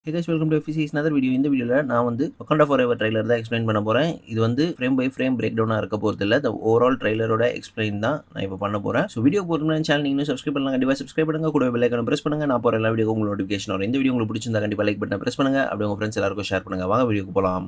Hey guys, welcome to FC's another video. இந்த வீடியோவில் நான் வந்து Wakanda Forever ட்ரைலர் தான் எக்ஸ்பிளைன் பண்ண போகிறேன் இது வந்து ஃப்ரேம் பை ஃப்ரேம் பிரேக் டவுனாக இருக்க போகிறது இல்லை இந்த ஓவரால் ட்ரைலரோட எக்ஸ்பிளைன் தான் நான் இப்போ பண்ண போகிறேன் ஸோ வீடியோ போகிறதுக்கு சேனல் நீங்கள் சப்ஸ்கிரைப் பண்ணலாம் கண்டிப்பாக சப்ஸ்கிரைப் பண்ணுங்க கூட பெல் ஐக்கனை ப்ரெஸ் பண்ணுங்க நான் போகிற எல்லா வீடியோ உங்களுக்கு நோட்டிஃபிகேஷன் வரும் இந்த வீடியோ உங்களுக்கு பிடிச்சிருந்தா கண்டிப்பாக லைக் பட்டனை ப்ரெஸ் பண்ணுங்க அப்படியே உங்கள் ஃப்ரெண்ட்ஸ் எல்லாருக்கும் ஷேர் பண்ணுங்க வாங்க வீடியோக்கு போகலாம்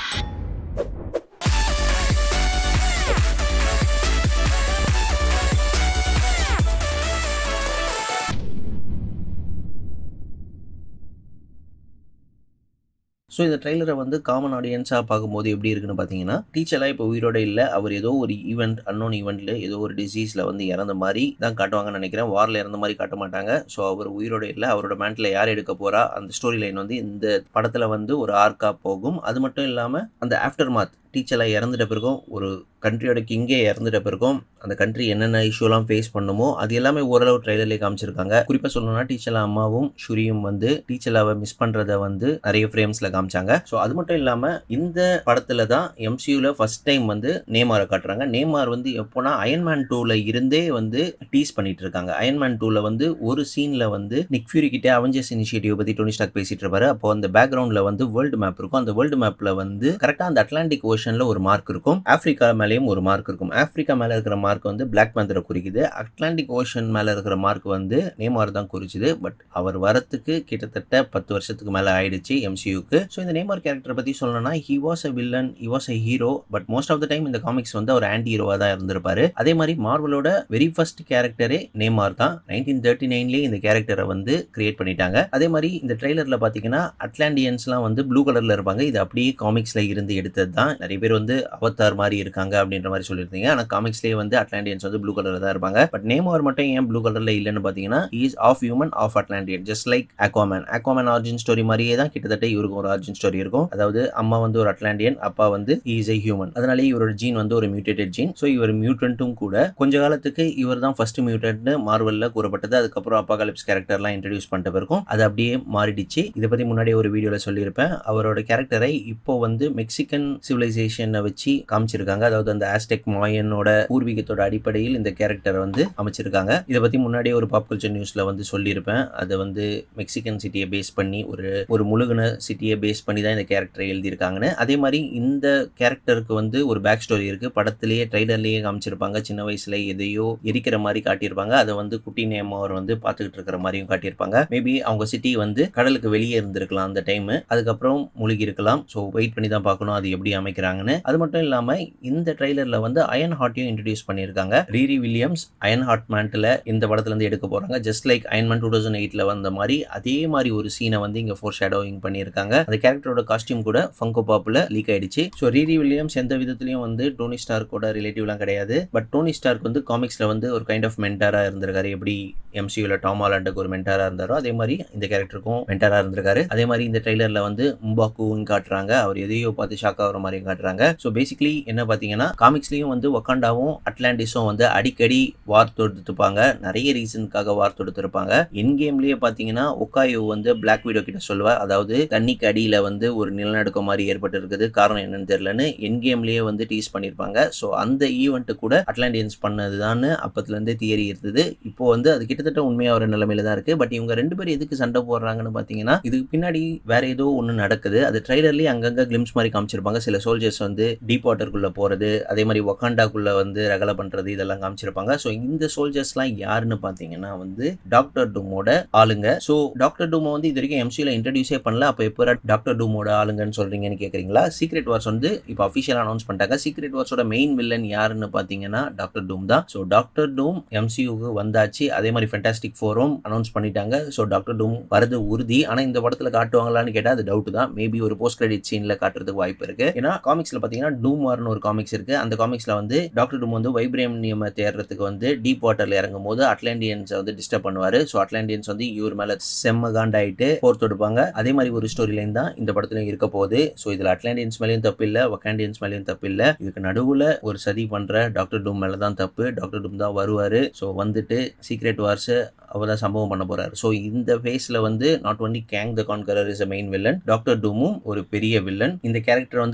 ஸோ இந்த ட்ரெய்லரை வந்து காமன் ஆடியன்ஸாக பார்க்கும்போது எப்படி இருக்குன்னு பார்த்தீங்கன்னா டீச்சர்லாம் இப்போ உயிரோட இல்லை அவர் ஏதோ ஒரு ஈவெண்ட் அன்னோன் ஈவெண்ட்டில் ஏதோ ஒரு டிசீஸில் வந்து இறந்த மாதிரி தான் காட்டுவாங்கன்னு நினைக்கிறேன் வாரில் இறந்த மாதிரி காட்ட மாட்டாங்க ஸோ அவர் உயிரோட இல்லை அவரோட மேண்டில் யார் எடுக்க போகிறா அந்த ஸ்டோரி லைன் வந்து இந்த படத்தில் வந்து ஒரு ஆர்க்காக போகும் அது மட்டும் இல்லாமல் அந்த ஆஃப்டர் மாத் டீச்சர்லாம் இறந்துட்ட பிறகும் ஒரு கண்ட்ரியோட கிங்கே இறந்துட்ட பிறகும் அந்த கண்ட்ரி என்னென்ன இஷ்யூலாம் ஃபேஸ் பண்ணுமோ அது எல்லாமே ஓரளவு ட்ரைலர்லேயே காமிச்சிருக்காங்க குறிப்பாக சொல்லணும்னா டீச்சர்லா அம்மாவும் ஷுரியும் வந்து டீச்சர்லாவை மிஸ் பண்ணுறத வந்து நிறைய ஃப்ரேம்ஸில் காமிச்சாங்க ஸோ அது மட்டும் இல்லாமல் இந்த படத்தில் தான் எம்சியூவில் ஃபர்ஸ்ட் டைம் வந்து நேமாரை காட்டுறாங்க நேமார் வந்து எப்போனா அயன்மேன் டூவில் இருந்தே வந்து டீஸ் பண்ணிட்டு இருக்காங்க அயன்மேன் டூவில் வந்து ஒரு சீனில் வந்து நிக் ஃபியூரி கிட்டே அவெஞ்சர்ஸ் இனிஷியேட்டிவ் பற்றி டோனி ஸ்டாக் பேசிட்டு இருப்பாரு அப்போ அந்த பேக்ரவுண்டில் வந்து வேர்ல்டு மேப் இருக்கும் அந்த வேர்ல்டு மேப்பில் வந்து கரெக்டாக அந்த அட்லாண்டிக் ஓஷனில் ஒரு மார்க் இருக்கும் ஆஃப்ரிக்கா மேலேயும் ஒரு மார்க் இருக்கும் ஆஃப்ரிக்கா மேலே இருக்கிற மார்க் வந்து பிளாக் பேந்தரை குறிக்குது அட்லாண்டிக் ஓஷன் மேலே இருக்கிற மார்க் வந்து நேமார் தான் குறிச்சுது பட் அவர் வரத்துக்கு கிட்டத்தட்ட பத்து வருஷத்துக்கு மேலே ஆயிடுச்சு எம்சியூக்கு ஸோ இந்த நேமார் கேரக்டரை பற்றி சொல்லணும்னா he was a villain he was a hero but most of the time இந்த காமிக்ஸ் வந்து அவர் ஆன்டி ஹீரோவாக தான் இருந்திருப்பாரு அதே மாதிரி மார்வலோட வெரி ஃபர்ஸ்ட் கேரக்டரே நேமார் தான் நைன்டீன் தேர்ட்டி நைன்லேயே இந்த கேரக்டரை வந்து கிரியேட் பண்ணிட்டாங்க அதே மாதிரி இந்த ட்ரெய்லரில் பார்த்தீங்கன்னா அட்லாண்டியன்ஸ்லாம் வந்து ப்ளூ கலரில் இருப்பாங்க இது அப்படியே காமிக்ஸில் இருந்து எடுத்தது தான் நிறைய பேர் வந்து அவத்தார் மாதிரி இருக்காங்க அப்படின்ற மாதிரி சொல்லியிருந்தீங்க ஆனால் காமிக்ஸ்லேயே வந்து அட்லாண்டியன்ஸ் வந்து ப்ளூ கலரில் தான் இருப்பாங்க பட் நேமார் மட்டும் ஏன் ப்ளூ கலரில் இல்லைன்னு பார்த்தீங்கன்னா is of human of Atlantean just like Aquaman Aquaman origin story மாதிரியே தான் கிட்டத்தட்ட இவருக்கும் ஒரு ஆர்ஜின் ஸ்டோரி இருக்கும் அதாவது அம்மா வந்து ஒரு அட்லாண்டியன் அப்பா வந்து இஸ் a ஹியூமன் அதனாலே இவரோட ஜீன் வந்து ஒரு மியூட்டேட்டட் ஜீன் ஸோ இவர் மியூட்டன்ட்டும் கூட கொஞ்ச காலத்துக்கு இவர் தான் ஃபர்ஸ்ட் மியூட்டன்ட்னு மார்வலில் கூறப்பட்டது அதுக்கப்புறம் அப்பாகலிப்ஸ் கேரக்டர்லாம் இன்ட்ரடியூஸ் பண்ணிட்ட பிறகும் அது அப்படியே மாறிடுச்சு இதை பற்றி முன்னாடியே ஒரு வீடியோவில் சொல்லியிருப்பேன் அவரோட கேரக்டரை இப்போ வந்து மெக்சிகன் சிவிலைசேஷனை வச்சு காமிச்சிருக்காங்க அதாவது அந்த ஆஸ்டெக் மாயனோட பூர்வீகத்தோட அடிப்படையில் இந்த கேரக்டரை வந்து அமைச்சிருக்காங்க இதை பற்றி முன்னாடியே ஒரு பாப் கல்ச்சர் நியூஸில் வந்து சொல்லியிருப்பேன் அதை வந்து மெக்சிகன் சிட்டியை பேஸ் பண்ணி ஒரு ஒரு முழுகுன சிட்டியை பேஸ் பண்ணி தான் இந்த கேரக்டரை எழுதியிருக்காங்கன்னு அதே மாதிரி இந்த கேரக்டருக்கு வந்து ஒரு பேக் ஸ்டோரி இருக்குது படத்திலேயே ட்ரைலர்லேயே காமிச்சிருப்பாங்க சின்ன வயசில் எதையோ எரிக்கிற மாதிரி காட்டியிருப்பாங்க அதை வந்து குட்டி நேம் அவர் வந்து பார்த்துக்கிட்டு இருக்கிற மாதிரியும் காட்டியிருப்பாங்க மேபி அவங்க சிட்டி வந்து கடலுக்கு வெளியே இருந்திருக்கலாம் அந்த டைம் அதுக்கப்புறம் முழுகி இருக்கலாம் ஸோ வெயிட் பண்ணி தான் பார்க்கணும் அது எப்படி அமைக்கிறாங்கன்னு அது மட்டும் இல்லாமல் இந்த ட்ரைலரில் வந்து அயன் ஹார்ட்டையும் இன்ட்ரடியூஸ் பண்ணியிருக்காங்க Riri Williams iron heart mantle இந்த படத்துலேருந்து எடுக்க போகிறாங்க just like Iron Man two thousand எயிட்டில் வந்த மாதிரி அதே மாதிரி ஒரு சீனை வந்து இங்கே ஃபோர் ஷேடோவிங் பண்ணியிருக்காங்க அந்த கேரக்டரோட காஸ்டியூம் கூட ஃபங்கோ பாப்பில் லீக் ஆயிடுச்சு ஸோ ரீரி வில்லியம்ஸ் எந்த விதத்துலையும் வந்து டோனி ஸ்டார்க்கோட ரிலேட்டிவ்லாம் கிடையாது பட் டோனி ஸ்டார்க் வந்து காமிக்ஸில் வந்து ஒரு கைண்ட் ஆஃப் மென்டாராக இருந்திருக்காரு எப்படி எம்சியூவில் டாம் ஆலாண்டுக்கு ஒரு மென்டாராக இருந்தாரோ அதே மாதிரி இந்த கேரக்டருக்கும் மென்டாராக இருந்திருக்காரு அதே மாதிரி இந்த ட்ரெய்லரில் வந்து மும்பாக்குவும் காட்டுறாங்க அவர் எதையோ பார்த்து ஷாக் ஆகிற மாதிரியும் காட்டுறாங்க ஸோ பேசிக்கலி என்ன பார்த்தீங்கன்னா காமிக்ஸ்லேயும் வந்து ஒக்காண்டாவும் அட்லாண்டிஸும் வந்து அடிக்கடி வார் தொடுத்துப்பாங்க நிறைய ரீசனுக்காக வார் தொடுத்திருப்பாங்க என் கேம்லேயே பார்த்தீங்கன்னா ஒக்காயோ வந்து பிளாக் வீடோ கிட்ட சொல்லுவா அதாவது தண்ணிக்கு அடியில் வந்து ஒரு நிலநடுக்கம் மாதிரி ஏற்பட்டு இருக்குது காரணம் என்னன்னு தெரியலன்னு என் கேம்லேயே வந்து டீஸ் பண்ணியிருப்பாங்க ஸோ அந்த ஈவெண்ட்டு கூட அட்லாண்டியன்ஸ் பண்ணது தான் அப்பத்துலேருந்தே தியரி இருந்தது இப்போ வந்து அது கிட்டத்தட்ட உண்மையாக ஒரு நிலைமையில தான் இருக்குது பட் இவங்க ரெண்டு பேரும் எதுக்கு சண்டை போடுறாங்கன்னு பார்த்தீங்கன்னா இதுக்கு பின்னாடி வேற ஏதோ ஒன்று நடக்குது அது ட்ரைலர்லேயே அங்கங்கே கிளிம்ஸ் மாதிரி காமிச்சிருப்பாங்க சில சோல்ஜர்ஸ் வந்து டீப் வாட்டருக்குள்ளே போகிறது அதே மாதிரி ஒக்காண்டாக்குள்ளே வந்து ரகலை பண்ணுறது இதெல்லாம் காமிச்சிருப்பாங்க ஸோ இந்த சோல்ஜர்ஸ்லாம் யாருன்னு பார்த்தீங்கன்னா வந்து டாக்டர் டூமோட ஆளுங்க ஸோ டாக்டர் டூமோ வந்து இது வரைக்கும் எம்சியில் இன்ட்ரடியூஸே பண்ணல அப்போ எப்போ டாக்டர் டூமோட ஆளுங்கன்னு சொல்கிறீங்கன்னு கேட்குறீங்களா சீக்ரெட் வார்ஸ் வந்து இப்போ அஃபிஷியலாக அனௌன்ஸ் பண்ணிட்டாங்க சீக்ரெட் வார்ஸோட மெயின் வில்லன் யாருன்னு பார்த்தீங்கன்னா டாக்டர் டூம் தான் ஸோ டாக்டர் டூம் எம்சியூக்கு வந்தாச்சு அதே மாதிரி ஃபென்டாஸ்டிக் ஃபோரும் அனௌன்ஸ் பண்ணிட்டாங்க ஸோ டாக்டர் டூம் வரது உறுதி ஆனால் இந்த படத்தில் காட்டுவாங்களான்னு கேட்டால் அது டவுட் தான் மேபி ஒரு போஸ்ட் கிரெடிட் சீனில் காட்டுறதுக்கு வாய்ப்பு இருக்கு ஏன்னா காமிக்ஸில் பார்த்தீங்கன்னா டூம் வார்னு ஒரு காமிக்ஸ் இருக்கு அந்த காமிக்ஸில் வந்து டாக்டர் டூம் வந்து வைப்ரேமியம் தேடுறதுக்கு வந்து டீப் வாட்டரில் இறங்கும் போது அட்லாண்டியன்ஸை வந்து டிஸ்டர்ப் பண்ணுவார் ஸோ அட்லாண்டியன்ஸ் வந்து இவர் மேலே செம்ம காண்டாயிட்டு போர் தொடுப்பாங்க அதே மாதிரி ஒரு ஸ்டோரி லைன் தான் இந்த படத்துலையும் இருக்க போகுது ஸோ இதில் அட்லாண்டியன்ஸ் மேலேயும் தப்பு இல்லை வக்காண்டியன்ஸ் மேலேயும் தப்பு இல்லை இதுக்கு நடுவில் ஒரு சதி பண்ணுற டாக்டர் டூம் மேலே தான் தப்பு டாக்டர் டூம் தான் வருவார் ஸோ வந்துட்டு சீக்ரெட் வார்ஸ் அவர் தான் சம்பவம் பண்ண போறாரு ஸோ இந்த ஃபேஸில் வந்து not only Kang the conqueror is a main villain doctor டூமும் ஒரு பெரிய வில்லன் இந்த கேரக்டர் வந்து already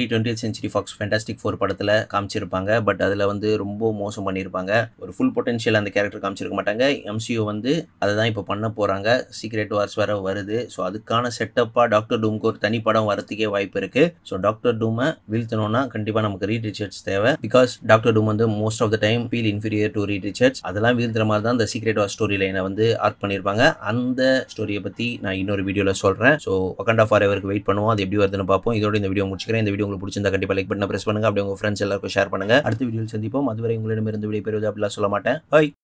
twenty century Fox fantastic four படத்தில் காமிச்சிருப்பாங்க பட் அதில் வந்து ரொம்ப மோசம் பண்ணியிருப்பாங்க ஒரு ஃபுல் பொட்டன்ஷியல் அந்த கேரக்டர் காமிச்சிருக்க மாட்டாங்க எம்சியூ வந்து அதை தான் இப்போ பண்ண போகிறாங்க சீக்ரெட் வார்ஸ் வேற வருது ஸோ அதுக்கான செட்டப்பாக டாக்டர் டூம்க்கு ஒரு தனி படம் வரத்துக்கே வாய்ப்பு இருக்குது ஸோ டாக்டர் டூமை வீழ்த்தணும்னா கண்டிப்பாக நமக்கு ரீட் ரிச்சர்ட்ஸ் தேவை பிகாஸ் டாக்டர் டூம் வந்து most of the time feel inferior to Reed Richards அதெல்லாம் வீழ்த்துற மாதிரி தான் இந்த சீக்ரெட் வார் ஸ்டோரி லைனை வந்து ஆர்க் பண்ணியிருப்பாங்க அந்த ஸ்டோரியை பற்றி நான் இன்னொரு வீடியோவில் சொல்கிறேன் ஸோ ஒகண்டா ஃபார் எவருக்கு வெயிட் பண்ணுவோம் அது எப்படி வருதுன்னு பார்ப்போம் இதோட இந்த வீடியோ முடிச்சுக்கிறேன் இந்த வீடியோ உங்களுக்கு பிடிச்சிருந்தா கண்டிப்பாக லைக் பண்ண ப்ரெஸ் பண்ணுங்க அப்படியே உங்கள் ஃப்ரெண்ட்ஸ் எல்லாருக்கும் ஷேர் பண்ணுங்க அடுத்த வீடியோவில் சந்திப்போம் அதுவரை உங்களிடமிருந்து விடைபெறுவது அப்படிலாம் சொல்ல மாட்டேன் பாய்